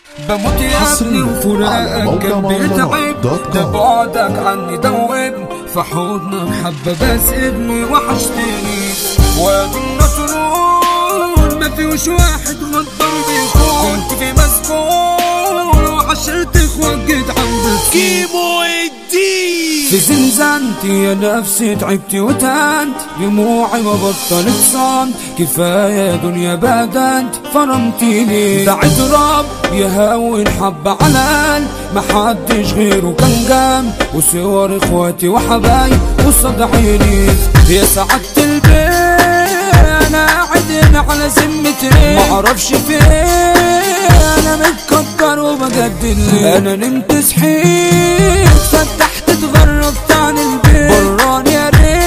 بموت يا ابني حصرياً على وفراقك موقع كان مهرجانات بيتعب دوت ده كوم. بعدك عني دوبني في حضنك حبة بس ابني وحشتني وادي النصرون ما فيهوش واحد غدر بيخون كنت في مسجون وعشرة اخوات جيت عند كيمو الدين في زنزانتي يا نفسي تعبت وتانت دموعي ما بطلت صمت كفاية دنيا بدنت فرمتيني دعيت رب يهون حبة على قلب محدش غيره كان جنب وصور اخواتي وحبايب وصد عيني يا سعادة البيت انا قاعد هنا على ذمتي معرفش فين انا متكبر وبجدد ليه انا نمت صحيت فتحت اتغربت عن البيت بران يا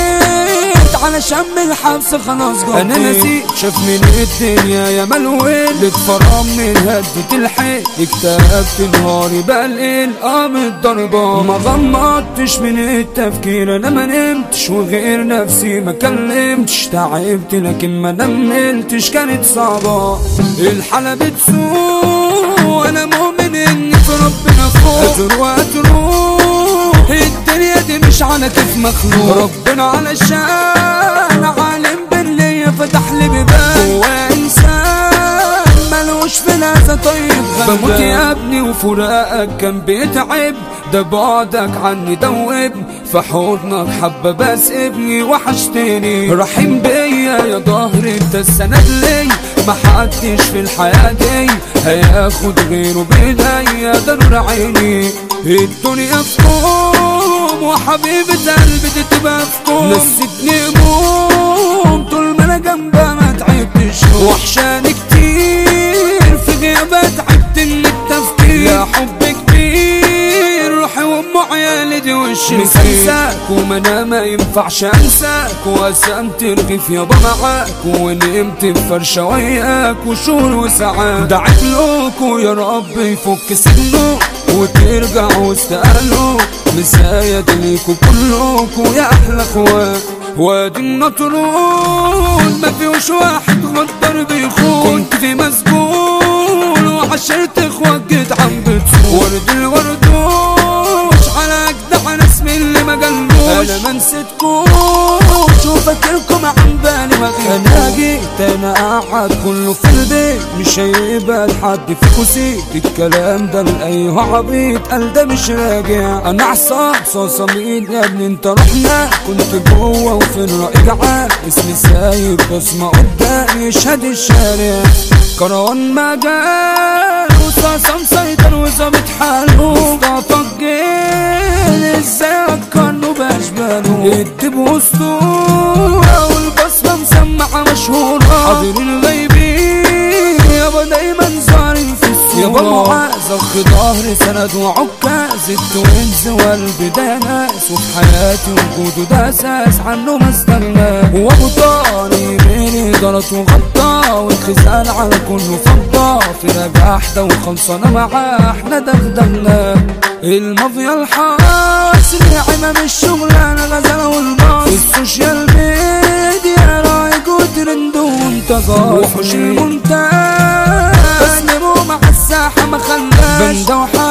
ريت على شم الحبس خلاص جوه انا نسيت شاف من الدنيا يا ملوين اتفرم من هدة الحيل اكتئبت نهاري بقى الليل قام الضربة ما غمضتش من التفكير انا ما نمتش وغير نفسي ما كلمتش تعبت لكن ما نملتش كانت صعبة الحالة بتسوق وانا مؤمن ان في ربنا فوق اجر واتروح الدنيا دي مش على كيف مخلوق ربنا علشان عالم باللي فتح لي بيبان هو انسان ملوش في ناسا طيب غلبان بموت يا ابني وفراقك كان بيتعب ده بعدك عني دوبني في حضنك حبة بس ابني وحشتني رحيم بيا يا ظهري انت السند لي محدش في الحياة دي هياخد غيره بايديا ده نور عيني الدنيا في كوم وحبيبة قلبي تبقى في كوم نسيتني هموم طول ما انا جنبها ما تعبتش وحشاني كتير في غيابها تعبت من التفكير يا حب كبير روحي وام عيالي دي وش مش انساك وما انا ما ينفعش انساك وقسمت رغيف يابا معاك ونمت في فرشه وياك وشهور وساعات دعيت لكم يا رب يفك سجنه وترجع واستقالوا مسايد ليكوا كلكوا يا احلى اخوات وادي النطرون ما فيهوش واحد غدر بيخون كنت في مسجون وعشرت اخوات جيت عم بتسوق ورد الوردوش على اجدع ناس من اللي ما جنبوش انا ما نسيتكوش وفاكركم عن بالي ما انا جيت انا قاعد كله في البيت مش هيبقى لحد فيكو سيت الكلام ده لاي عبيط قال ده مش راجع انا عصام صاصة مين يا ابني انت رحنا كنت جوه وفي الرأي جعان اسمي سايب بصمة قدامي يشهد الشارع كروان مجال وصاصة مسيطر وظابط حاله مصطفى الجيل ازاي فكرنه باشباله الدب وسطوره والبصمة مسمعة مشهورة حاضرين غايبين يابا دايما ظاهرين في الصورة يابا معاذ اخ ظهري سند وعكاز التوينز والبداية ناس وفي حياتي وجوده ده اساس عنه ما استغنى وابو طاري بيني ضرط وغطى والخزان على كله فضة في نجاح ده وخلصانة معاه احنا دغدغنا المافيا الحاس نعمة مش شغلانة غزالة والباص في السوشيال ميديا رايق وترند وانتظار وحوش المونتاج تسلموا مع الساحة ما خلاش بندة